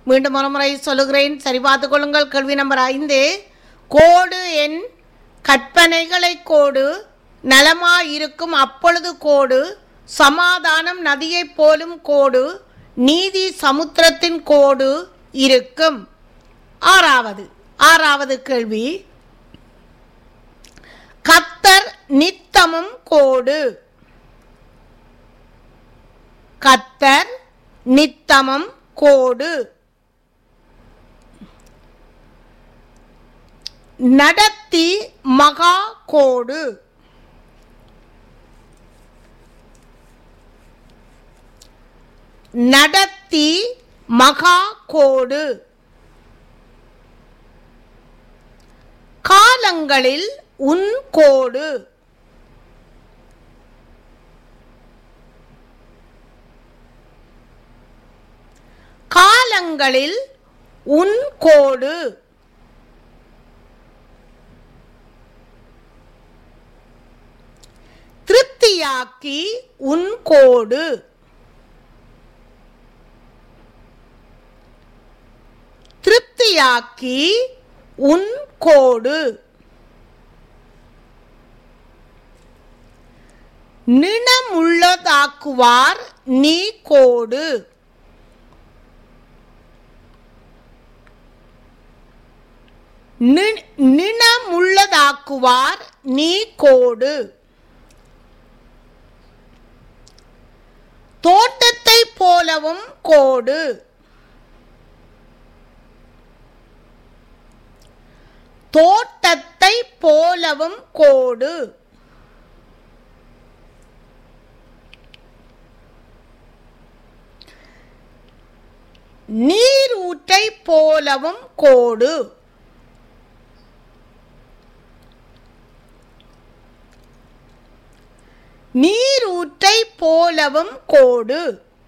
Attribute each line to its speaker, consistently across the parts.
Speaker 1: மீண்டும் ஒரு முறை சொல்லுகிறேன் சரி பார்த்துக் கொள்ளுங்கள் கேள்வி நம்பர் ஐந்து கோடு என் கற்பனைகளை கோடு நலமாயிருக்கும் அப்பொழுது கோடு சமாதானம் நதியைப் போலும் கோடு நீதி சமுத்திரத்தின் கோடு இருக்கும் ஆறாவது ஆறாவது கேள்வி கத்தர் நித்தமும் கோடு கத்தர் நித்தமும் கோடு நடத்தி மகா கோடு நடத்தி மகா கோடு காலங்களில் உன் கோடு காலங்களில் உன் கோடு திருப்தியாக்கி உன் கோடு திருப்தியாக்கி உன் கோடு நிணமுள்ளதாக்குவார் நீ கோடு நி- நிணமுள்ளதாக்குவார் நீ கோடு தோட்டத்தை போலவும் கோடு தோட்டத்தை போலவும் கோடு நீரூற்றை போலவும் கோடு நீரூற்றை போலவும் கோடு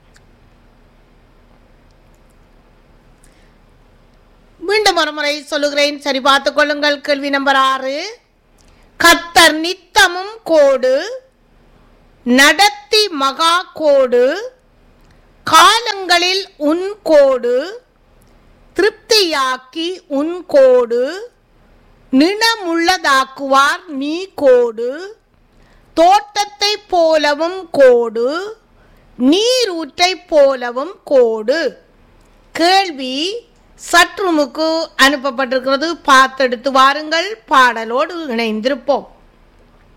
Speaker 1: மீண்டும் ஒரு முறை சொல்லுகிறேன் சரி பார்த்துக் கொள்ளுங்கள் கேள்வி நம்பர் ஆறு கத்தர் நித்தமும் கோடு நடத்தி மகா கோடு காலங்களில் உன் கோடு திருப்தியாக்கி உன் கோடு நிணமுள்ளதாக்குவார் நீ கோடு தோட்டத்தை போலவும் கோடு நீரூற்றை போலவும் கோடு கேள்வி சற்றுமுக்கு அனுப்பப்பட்டிருக்கிறது பார்த்தெடுத்து வாருங்கள் பாடலோடு இணைந்திருப்போம்